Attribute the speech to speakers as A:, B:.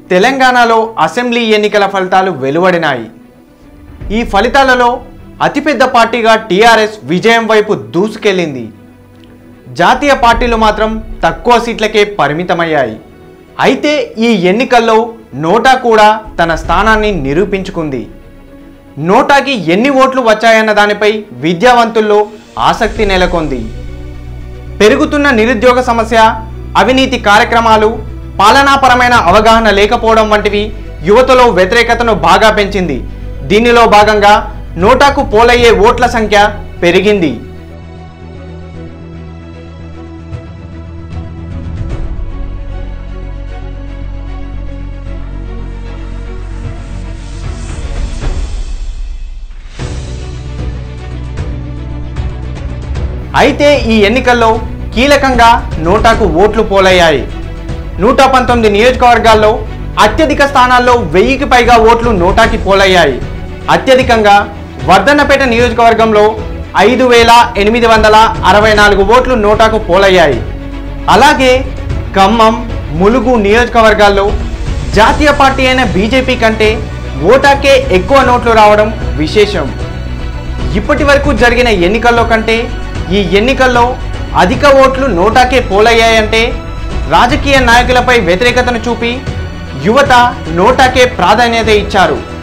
A: తెలంగాణలో అసెంబ్లీ ఎన్నికల ఫలితాలు వెలువడినాయి ఈ ఫలితాలలో అతిపెద్ద పార్టీగా టీఆర్ఎస్ విజయం వైపు దూసుకెళ్లింది జాతీయ పార్టీలు మాత్రం తక్కువ సీట్లకే పరిమితమయ్యాయి అయితే ఈ ఎన్నికల్లో నోటా కూడా తన స్థానాన్ని నిరూపించుకుంది నోటాకి ఎన్ని ఓట్లు వచ్చాయన్న దానిపై విద్యావంతుల్లో ఆసక్తి నెలకొంది పెరుగుతున్న నిరుద్యోగ సమస్య అవినీతి కార్యక్రమాలు పాలనాపరమైన అవగాహన లేకపోవడం వంటివి యువతలో వ్యతిరేకతను బాగా పెంచింది దీనిలో భాగంగా నోటాకు పోలయ్యే ఓట్ల సంఖ్య పెరిగింది అయితే ఈ ఎన్నికల్లో కీలకంగా నోటాకు ఓట్లు పోలయ్యాయి నూట పంతొమ్మిది నియోజకవర్గాల్లో అత్యధిక స్థానాల్లో వెయ్యికి పైగా ఓట్లు నోటాకి పోలయ్యాయి అత్యధికంగా వర్ధన్నపేట నియోజకవర్గంలో ఐదు వేల ఎనిమిది వందల అరవై నాలుగు ఓట్లు నోటాకు పోలయ్యాయి అలాగే ఖమ్మం ములుగు నియోజకవర్గాల్లో జాతీయ పార్టీ అయిన బీజేపీ కంటే ఓటాకే ఎక్కువ నోట్లు రావడం విశేషం ఇప్పటి వరకు జరిగిన ఎన్నికల్లో కంటే ఈ ఎన్నికల్లో అధిక ఓట్లు నోటాకే పోలయ్యాయంటే రాజకీయ నాయకులపై వ్యతిరేకతను చూపి యువత నోటాకే ప్రాధాన్యత ఇచ్చారు